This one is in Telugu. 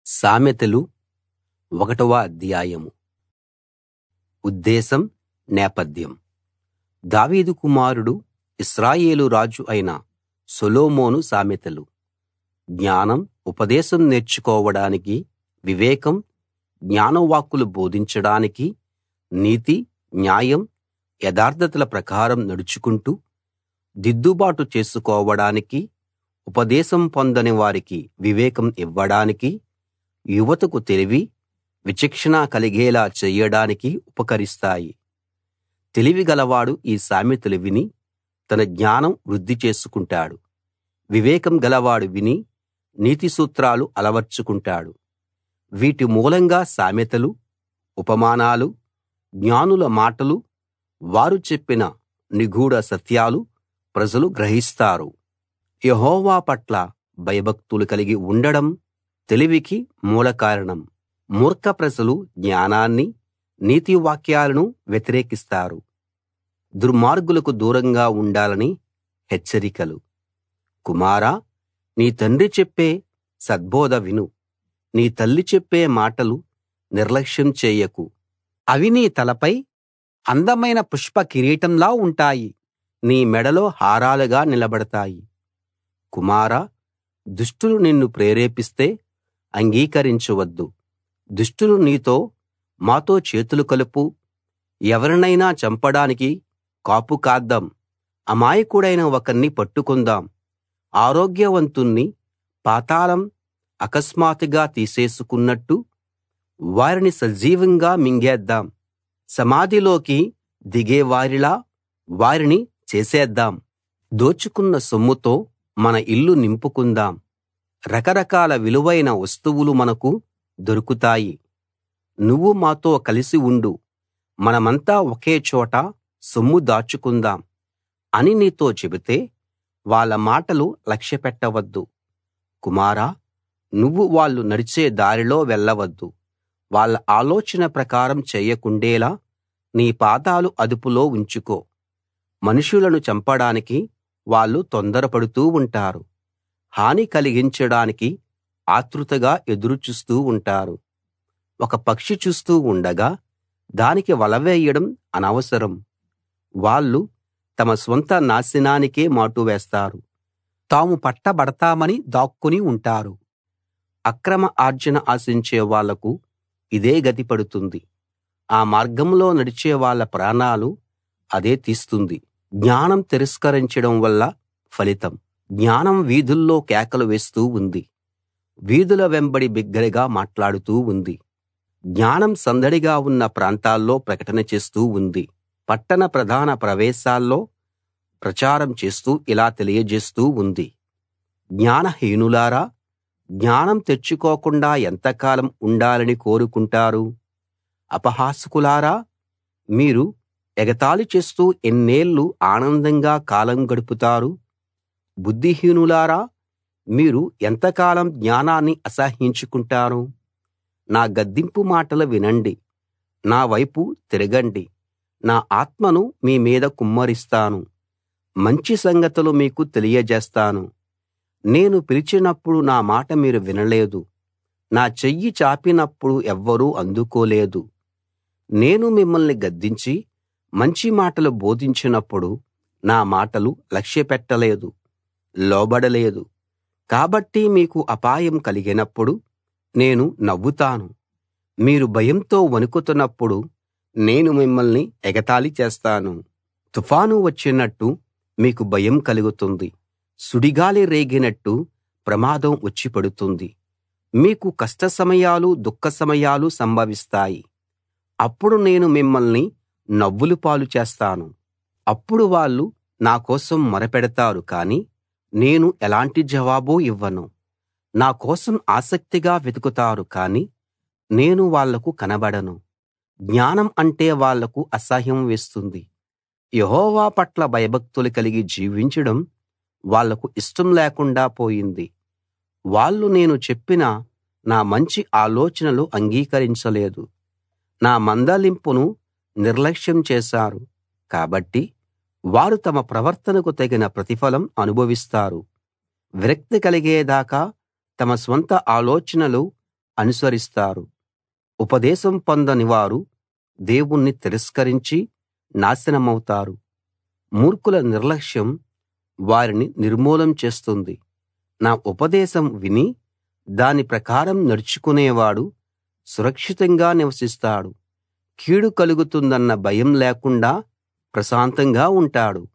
సామెతలు ఒకటవ అధ్యాయం ఉద్దేశం నేపథ్యం దావీదు కుమారుడు ఇశ్రాయేలు రాజు అయిన సొలొమోను సామెతలు జ్ఞానం ఉపదేశం నేర్చుకోవడానికి వివేకం జ్ఞానవాక్కులు బోధించడానికి నీతి న్యాయం యథార్థతల ప్రకారం నడుచుకుంటూ దిద్దుబాటు చేసుకోవడానికి ఉపదేశం పొందని వారికి వివేకం ఇవ్వడానికి యువతకు తెలివి విచక్షణ కలిగేలా చెయ్యడానికి ఉపకరిస్తాయి తెలివి గలవాడు ఈ సామెతలు విని తన జ్ఞానం వృద్ధి చేసుకుంటాడు వివేకం గలవాడు విని నీతి సూత్రాలు అలవర్చుకుంటాడు వీటి మూలంగా సామెతలు ఉపమానాలు జ్ఞానుల మాటలు వారు చెప్పిన నిగూఢ సత్యాలు ప్రజలు గ్రహిస్తారు యెహోవా పట్ల భయభక్తులు కలిగి ఉండడం తెలివికి మూల కారణం మూర్ఖ ప్రజలు జ్ఞానాన్ని నీతి వాక్యాలను వ్యతిరేకిస్తారు దుర్మార్గులకు దూరంగా ఉండాలని హెచ్చరికలు కుమారా నీ తండ్రి చెప్పే సద్బోధ విను నీ తల్లి చెప్పే మాటలు నిర్లక్ష్యం చేయకు అవి నీ తలపై అందమైన పుష్ప కిరీటంలా ఉంటాయి నీ మెడలో హారాలుగా నిలబడతాయి కుమారా దుష్టులు నిన్ను ప్రేరేపిస్తే అంగీకరించవద్దు దుష్టులు నీతో మాతో చేతులు కలుపు ఎవరినైనా చంపడానికి కాపు కాద్దాం అమాయకుడైన ఒకణ్ణి పట్టుకుందాం ఆరోగ్యవంతుణ్ణి పాతాళం అకస్మాత్తుగా తీసేసుకున్నట్టు వారిని సజీవంగా మింగేద్దాం సమాధిలోకి దిగేవారిలా వారిని చేసేద్దాం దోచుకున్న సొమ్ముతో మన ఇల్లు నింపుకుందాం రకరకాల విలువైన వస్తువులు మనకు దొరుకుతాయి నువ్వు మాతో కలిసి ఉండు మనమంతా ఒకే చోట సొమ్ము దాచుకుందాం అని నీతో చెబితే వాళ్ళ మాటలు లక్ష్యపెట్టవద్దు కుమారా నువ్వు వాళ్ళు నడిచే దారిలో వెళ్ళవద్దు వాళ్ళ ఆలోచన ప్రకారం చేయకుండేలా నీ పాదాలు అదుపులో ఉంచుకో మనుషులను చంపడానికి వాళ్ళు తొందరపడుతూ ఉంటారు హాని కలిగించడానికి ఆతృతగా ఎదురు చూస్తూ ఉంటారు ఒక పక్షి చూస్తూ ఉండగా దానికి వల వేయడం అనవసరం వాళ్ళు తమ స్వంత నాశనానికే మాటు వేస్తారు తాము పట్టబడతామని దాక్కుని ఉంటారు అక్రమ ఆర్జన ఆశించే వాళ్లకు ఇదే గతి పడుతుంది ఆ మార్గంలో నడిచే వాళ్ళ ప్రాణాలు అదే తీస్తుంది జ్ఞానం తిరస్కరించడం వల్ల ఫలితం జ్ఞానం వీధుల్లో కేకలు వేస్తూ ఉంది వీధుల వెంబడి బిగ్గరగా మాట్లాడుతూ ఉంది జ్ఞానం సందడిగా ఉన్న ప్రాంతాల్లో ప్రకటన చేస్తూ ఉంది పట్టణ ప్రధాన ప్రవేశాల్లో ప్రచారం చేస్తూ ఇలా తెలియజేస్తూ ఉంది జ్ఞానహీనులారా జ్ఞానం తెచ్చుకోకుండా ఎంతకాలం ఉండాలని కోరుకుంటారు అపహాసకులారా మీరు ఎగతాళి చేస్తూ ఎన్నేళ్ళు ఆనందంగా కాలం గడుపుతారు బుద్ధిహీనులారా మీరు ఎంతకాలం జ్ఞానాన్ని అసహ్యించుకుంటారు నా గద్దింపు మాటలు వినండి నా వైపు తిరగండి నా ఆత్మను మీ మీద కుమ్మరిస్తాను మంచి సంగతులు మీకు తెలియజేస్తాను నేను పిలిచినప్పుడు నా మాట మీరు వినలేదు నా చెయ్యి చాపినప్పుడు ఎవ్వరూ అందుకోలేదు నేను మిమ్మల్ని గద్దించి మంచి మాటలు బోధించినప్పుడు నా మాటలు లక్ష్యపెట్టలేదు లోబడలేదు కాబట్టి మీకు అపాయం కలిగినప్పుడు నేను నవ్వుతాను మీరు భయంతో వణుకుతున్నప్పుడు నేను మిమ్మల్ని ఎగతాళి చేస్తాను తుఫాను వచ్చినట్టు మీకు భయం కలుగుతుంది సుడిగాలి రేగినట్టు ప్రమాదం వచ్చి పడుతుంది మీకు కష్ట సమయాలు దుఃఖ సమయాలు సంభవిస్తాయి అప్పుడు నేను మిమ్మల్ని నవ్వుల పాలు చేస్తాను అప్పుడు వాళ్ళు నా కోసం మొరపెడతారు కానీ నేను ఎలాంటి జవాబూ ఇవ్వను నా కోసం ఆసక్తిగా వెతుకుతారు కానీ నేను వాళ్లకు కనబడను జ్ఞానం అంటే వాళ్లకు అసహ్యం వేస్తుంది యెహోవా పట్ల భయభక్తులు కలిగి జీవించడం వాళ్లకు ఇష్టం లేకుండా పోయింది వాళ్ళు నేను చెప్పిన నా మంచి ఆలోచనలు అంగీకరించలేదు నా మందలింపును నిర్లక్ష్యం చేశారు కాబట్టి వారు తమ ప్రవర్తనకు తగిన ప్రతిఫలం అనుభవిస్తారు విరక్తి కలిగేదాకా తమ స్వంత ఆలోచనలు అనుసరిస్తారు ఉపదేశం పొందని వారు దేవుణ్ణి తిరస్కరించి నాశనమౌతారు మూర్ఖుల నిర్లక్ష్యం వారిని నిర్మూలం చేస్తుంది నా ఉపదేశం విని దాని ప్రకారం నడుచుకునేవాడు సురక్షితంగా నివసిస్తాడు కీడు కలుగుతుందన్న భయం లేకుండా ప్రశాంతంగా ఉంటాడు